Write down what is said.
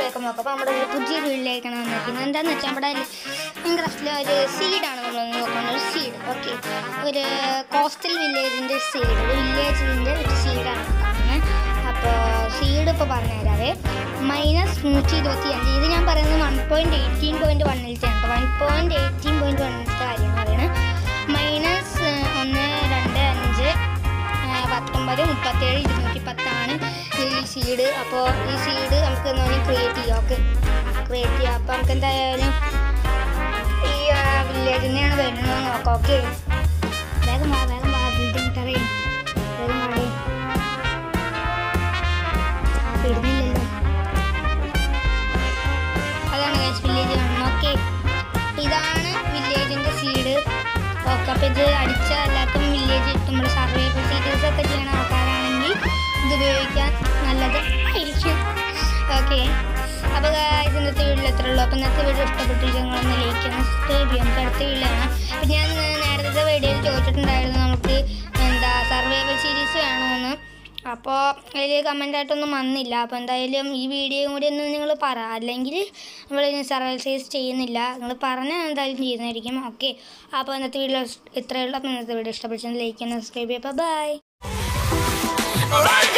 welcome നോക്കാം അപ്പോൾ നമ്മുടെ ഒരു പുതിയ വീട്ടിലേക്കാണ് വന്നിരിക്കുന്നത് എന്താണെന്ന് വെച്ചാൽ നമ്മുടെ ഇൻട്രസ്റ്റിലെ ഒരു സീഡാണ് നമ്മൾ നോക്കുന്നത് ഒരു സീഡ് ഓക്കെ ഒരു കോസ്റ്റൽ വില്ലേജിൻ്റെ സീഡ് ഒരു വില്ലേജിൻ്റെ ഒരു സീഡാണ് കാണുന്നത് അപ്പോൾ സീഡ് ഇപ്പോൾ പറഞ്ഞുതരാവേ മൈനസ് നൂറ്റി ഇരുപത്തി അഞ്ച് ഇത് ഞാൻ പറയുന്നത് വൺ പോയിൻറ്റ് എയ്റ്റീൻ പോയിൻറ്റ് വണ്ണിലത്തെയാണ് കേട്ടോ വൺ പോയിൻറ്റ് എയ്റ്റീൻ പോയിൻറ്റ് വണ്ണിലത്തെ കാര്യമാണ് പറയുന്നത് മൈനസ് ഒന്ന് രണ്ട് അഞ്ച് ആ, പത്തൊമ്പത് മുപ്പത്തേഴ് ഇരുന്നൂറ്റി പത്താണ് ഈ സീഡ് അപ്പോൾ ഈ സീഡ് നമുക്ക് എന്നാൽ ക്രിയേറ്റ് ചെയ്യാം ഓക്കെ ക്രിയേറ്റ് ചെയ്യാം അപ്പോൾ നമുക്ക് എന്തായാലും ഈ വില്ലേജിൽ തന്നെയാണ് വരുന്നത് നോക്കാം ഓക്കെ വേഗം വാ വേഗം വാ ബിൽഡിംഗ് ടെറയും വേഗം വാടേ വരുന്നില്ലല്ലോ അതാണ് വില്ലേജ് കാണുന്നത് ഓക്കെ ഇതാണ് വില്ലേജിൻ്റെ സീഡ് ഓക്കെ അപ്പോൾ ഇത് അടിച്ച എല്ലാവർക്കും വില്ലേജ് നമ്മൾ സർവേ പ്രൊസീജിയേഴ്സ് ഒക്കെ ചെയ്യുന്ന ആൾക്കാരാണെങ്കിൽ ഇത് ഉപയോഗിക്കാൻ നല്ലത് ആയിരിക്കും ഓക്കെ അപ്പോൾ guys, ഇന്നത്തെ വീഡിയോ എത്ര ഉള്ളൂ അപ്പോൾ ഇന്നത്തെ വീഡിയോ ഇഷ്ടപ്പെട്ടില്ല നിങ്ങളൊന്ന് ലൈക്ക് ചെയ്യണം സബ്സ്ക്രൈബ് ചെയ്യണം നമുക്ക് അടുത്ത വീഡിയോയാണ് അപ്പോൾ ഞാൻ നേരത്തെ വീഡിയോയിൽ ചോദിച്ചിട്ടുണ്ടായിരുന്നു നമുക്ക് എന്താ സർവൈവൽ സീരീസ് വേണമെന്ന് അപ്പോൾ അതിൽ കമൻ്റായിട്ടൊന്നും വന്നില്ല അപ്പോൾ എന്തായാലും ഈ വീഡിയോയും കൂടി ഒന്ന് നിങ്ങൾ പറ അല്ലെങ്കിൽ നമ്മൾ സർവൈവൽ സീരീസ് ചെയ്യുന്നില്ല നിങ്ങൾ പറഞ്ഞാൽ എന്തായാലും ചെയ്യുന്നതായിരിക്കും ഓക്കെ അപ്പോൾ ഇന്നത്തെ വീഡിയോ ഇത്രയേ ഉള്ളൂ അപ്പോൾ ഇന്നത്തെ വീഡിയോ ഇഷ്ടപ്പെട്ടാൽ ലൈക്ക് ചെയ്യണം സബ്സ്ക്രൈബ് ചെയ്യുക ബൈ Like